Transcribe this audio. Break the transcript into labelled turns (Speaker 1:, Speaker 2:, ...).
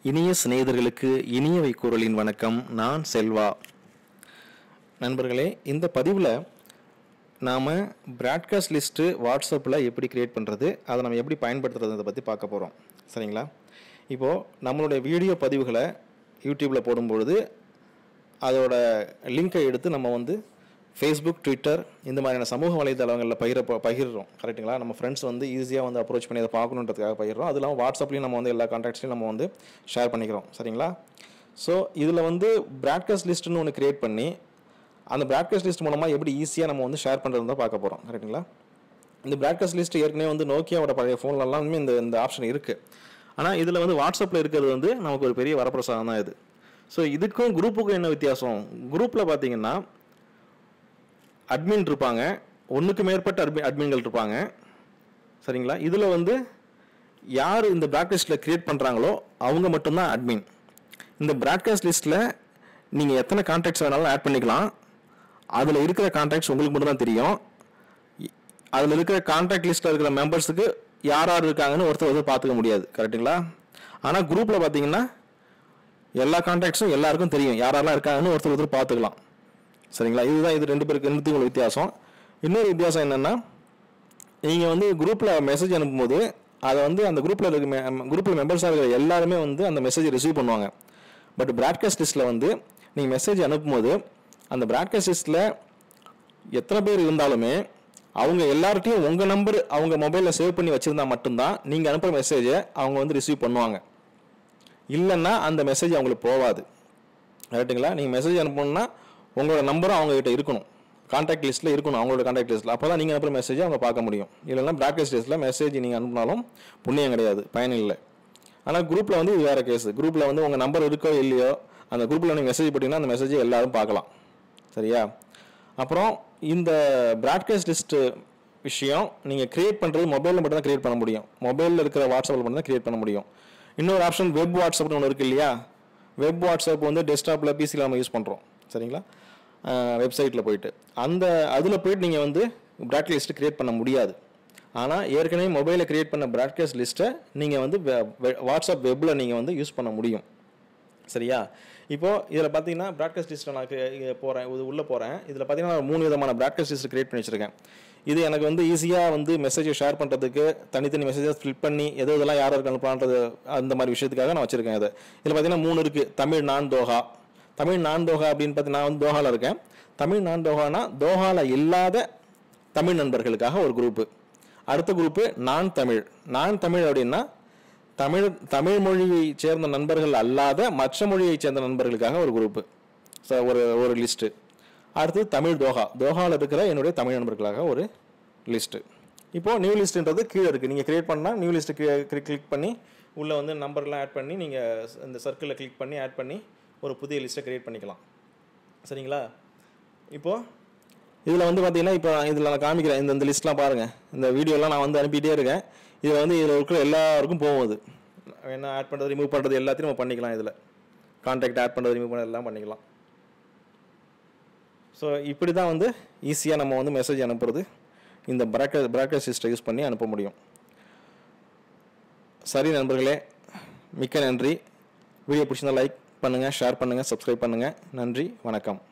Speaker 1: இனிய சிநேகிதர்களுக்கு இனியவை குரலின் வணக்கம் நான் செல்வா நண்பர்களே இந்த பதிவில் நாம் பிராட்காஸ்ட் லிஸ்ட்டு வாட்ஸ்அப்பில் எப்படி கிரியேட் பண்ணுறது அதை நம்ம எப்படி பயன்படுத்துறதை பற்றி பார்க்க போகிறோம் சரிங்களா இப்போது நம்மளுடைய வீடியோ பதிவுகளை யூடியூப்பில் போடும்பொழுது அதோட லிங்கை எடுத்து நம்ம வந்து ஃபேஸ்புக் ட்விட்டர் இந்த மாதிரியான சமூக வலைதளங்களில் பகிர பகிர்றோம் கரெக்ட்டுங்களா நம்ம ஃப்ரெண்ட்ஸ் வந்து ஈஸியாக வந்து அப்ரோச் பண்ணி அதை பார்க்கணுன்றதுக்காக பகிர்றோம் அது இல்லாமல் வாட்ஸ்அப்லேயும் நம்ம வந்து எல்லா கான்டாக்ட்ஸ்லையும் நம்ம வந்து ஷேர் பண்ணிக்கிறோம் சரிங்களா ஸோ இதில் வந்து ப்ராட்காஸ்ட் லிஸ்ட்டுன்னு ஒன்று கிரியேட் பண்ணி அந்த ப்ராட்காஸ்ட் லிஸ்ட் மூலமாக எப்படி ஈஸியாக நம்ம வந்து ஷேர் பண்ணுறது தான் பார்க்க போகிறோம் கரெக்ட்டுங்களா இந்த ப்ராட்காஸ்ட் லிஸ்ட் ஏற்கனவே வந்து நோக்கியாவோட பழைய ஃபோன்லலாமே இந்த இந்த ஆப்ஷன் இருக்குது ஆனால் இதில் வந்து வாட்ஸ்அப்பில் இருக்கிறது வந்து நமக்கு ஒரு பெரிய வரப்பிரசாதம் தான் இது ஸோ இதுக்கும் குரூப்புக்கும் என்ன வித்தியாசம் குரூப்பில் பார்த்தீங்கன்னா அட்மின் இருப்பாங்க ஒன்றுக்கு மேற்பட்ட அட்மி அட்மின்கள் இருப்பாங்க சரிங்களா இதில் வந்து யார் இந்த ப்ராட்காஸ்ட் லிஸ்ட்டில் க்ரியேட் பண்ணுறாங்களோ அவங்க மட்டும்தான் அட்மின் இந்த ப்ராட்காஸ்ட் லிஸ்ட்டில் நீங்கள் எத்தனை கான்டாக்ட்ஸ் வேணாலும் ஆட் பண்ணிக்கலாம் அதில் இருக்கிற கான்டாக்ட்ஸ் உங்களுக்கு மட்டும் தான் தெரியும் அதில் இருக்கிற கான்டாக்ட் லிஸ்ட்டில் இருக்கிற மெம்பர்ஸுக்கு யார் யார் இருக்காங்கன்னு ஒருத்தர் ஒருத்தர் பார்த்துக்க முடியாது கரெக்டுங்களா ஆனால் குரூப்பில் பார்த்தீங்கன்னா எல்லா கான்டாக்ட்ஸும் எல்லாருக்கும் தெரியும் யாரெல்லாம் இருக்காங்கன்னு ஒருத்தர் ஒருத்தர் பார்த்துக்கலாம் சரிங்களா இதுதான் இது ரெண்டு பேருக்கு ரெண்டுத்துக்கும் உள்ள வித்தியாசம் இன்னொரு வித்தியாசம் என்னென்னா நீங்கள் வந்து குரூப்பில் மெசேஜ் அனுப்பும்போது அதை வந்து அந்த குரூப்பில் இருக்க குரூப்பில் மெம்பர்ஸாக இருக்கிற எல்லாருமே வந்து அந்த மெசேஜை ரிசீவ் பண்ணுவாங்க பட் ப்ராட்காஸ்ட் லிஸ்ட்டில் வந்து நீங்கள் மெசேஜ் அனுப்பும்போது அந்த ப்ராட்காஸ்ட் லிஸ்ட்டில் எத்தனை பேர் இருந்தாலுமே அவங்க எல்லார்ட்டையும் உங்கள் நம்பர் அவங்க மொபைலில் சேவ் பண்ணி வச்சுருந்தா மட்டும்தான் நீங்கள் அனுப்புகிற மெசேஜை அவங்க வந்து ரிசீவ் பண்ணுவாங்க இல்லைன்னா அந்த மெசேஜ் அவங்களுக்கு போகாது கரெக்டுங்களா நீங்கள் மெசேஜ் அனுப்பணும்னா உங்களோட நம்பரும் அவங்ககிட்ட இருக்கணும் கான்டாக்ட் லிஸ்ட்டில் இருக்கணும் அவங்களோட கான்டாக்ட் லிஸ்ட்டில் அப்போ தான் நீங்கள் அனுப்புகிற மெசேஜை அவங்க பார்க்க முடியும் இல்லைன்னா ப்ராட்காஸ்ட் லிஸ்ட்டில் மெசேஜ் நீங்கள் அனுப்பினாலும் புண்ணியம் கிடையாது பயன் இல்லை ஆனால் குரூப்பில் வந்து இது வேறு கேஸ் குரூப்பில் வந்து உங்கள் நம்பர் இருக்கோ இல்லையோ அந்த குரூப்பில் நீங்கள் மெசேஜ் போட்டிங்கன்னா அந்த மெசேஜை எல்லாரும் பார்க்கலாம் சரியா அப்புறம் இந்த ப்ராட்காஸ்ட் லிஸ்ட்டு விஷயம் நீங்கள் க்ரியேட் பண்ணுறது மொபைலில் மட்டும் தான் க்ரியேட் பண்ண முடியும் மொபைலில் இருக்கிற வாட்ஸ்அப்பில் மட்டும் தான் க்ரியேட் பண்ண முடியும் இன்னொரு ஆப்ஷன் வெப் வாட்ஸ்அப்னு ஒன்று இருக்குது இல்லையா வெப் வாட்ஸ்அப் வந்து டெஸ்க்டாப்பில் பிசியில் நம்ம யூஸ் பண்ணுறோம் சரிங்களா வெப்சைட்டில் போயிட்டு அந்த அதில் போயிட்டு நீங்கள் வந்து ப்ராட்காஸ்ட் லிஸ்ட்டு க்ரியேட் பண்ண முடியாது ஆனால் ஏற்கனவே மொபைலில் க்ரியேட் பண்ண ப்ராட்காஸ்ட் லிஸ்ட்டை நீங்கள் வந்து வாட்ஸ்அப் வெப்பில் நீங்கள் வந்து யூஸ் பண்ண முடியும் சரியா இப்போது இதில் பார்த்தீங்கன்னா ப்ராட்காஸ்ட் லிஸ்ட்டில் நான் போகிறேன் இது உள்ளே போகிறேன் இதில் பார்த்தீங்கன்னா நான் மூணு விதமான ப்ராட்காஸ்ட் லிஸ்ட் க்ரியேட் பண்ணி வச்சிருக்கேன் இது எனக்கு வந்து ஈஸியாக வந்து மெசேஜை ஷேர் பண்ணுறதுக்கு தனித்தனி மெசேஜஸ் ஃபில் பண்ணி எது இதெல்லாம் யார் யாருக்கு அனுப்பலான்றது அந்த மாதிரி விஷயத்துக்காக நான் வச்சிருக்கேன் இது இதில் பார்த்தீங்கன்னா மூணு இருக்குது தமிழ் நான் தோஹா தமிழ் நான் தோஹா அப்படின்னு பார்த்து நான் வந்து தோஹாவில் இருக்கேன் தமிழ் நான் தோஹானா தோஹாவில் இல்லாத தமிழ் நண்பர்களுக்காக ஒரு குரூப்பு அடுத்த குரூப்பு நான் தமிழ் நான் தமிழ் அப்படின்னா தமிழ் தமிழ் மொழியை சேர்ந்த நண்பர்கள் அல்லாத மற்ற மொழியை சேர்ந்த நண்பர்களுக்காக ஒரு குரூப்பு ஸோ ஒரு ஒரு லிஸ்ட்டு அடுத்து தமிழ் தோஹா தோஹாவில் இருக்கிற என்னுடைய தமிழ் நண்பர்களுக்காக ஒரு லிஸ்ட்டு இப்போது நியூ லிஸ்ட்டுன்றது கீழே இருக்குது நீங்கள் க்ரியேட் பண்ணால் நியூ லிஸ்ட்டு கிளிக் பண்ணி உள்ளே வந்து நம்பர்லாம் ஆட் பண்ணி நீங்கள் இந்த சர்க்கிளில் கிளிக் பண்ணி ஆட் பண்ணி ஒரு புதிய லிஸ்ட்டை க்ரியேட் பண்ணிக்கலாம் சரிங்களா இப்போது இதில் வந்து பார்த்தீங்கன்னா இப்போ இதில் நான் காமிக்கிறேன் இந்த இந்த லிஸ்ட்லாம் பாருங்கள் இந்த வீடியோலாம் நான் வந்து அனுப்பிட்டே இருக்கேன் இதில் வந்து இதில் இருக்கிற எல்லாருக்கும் போகுது வேணா ஆட் பண்ணுறது ரிமூவ் பண்ணுறது எல்லாத்தையும் நம்ம பண்ணிக்கலாம் இதில் கான்டாக்ட் ஆட் பண்ணுறது ரிமூவ் பண்ணுறது எல்லாம் பண்ணிக்கலாம் ஸோ இப்படி தான் வந்து ஈஸியாக நம்ம வந்து மெசேஜ் அனுப்புறது இந்த ப்ராக்கர் ப்ராக்கர் சிஸ்டை யூஸ் பண்ணி அனுப்ப முடியும் சரி நண்பர்களே மிக்க நன்றி வீடியோ பிடிச்சிருந்தா லைக் பண்ணுங்கள் ஷேர் பண்ணுங்கள் சப்ஸ்கிரைப் பண்ணுங்கள் நன்றி வணக்கம்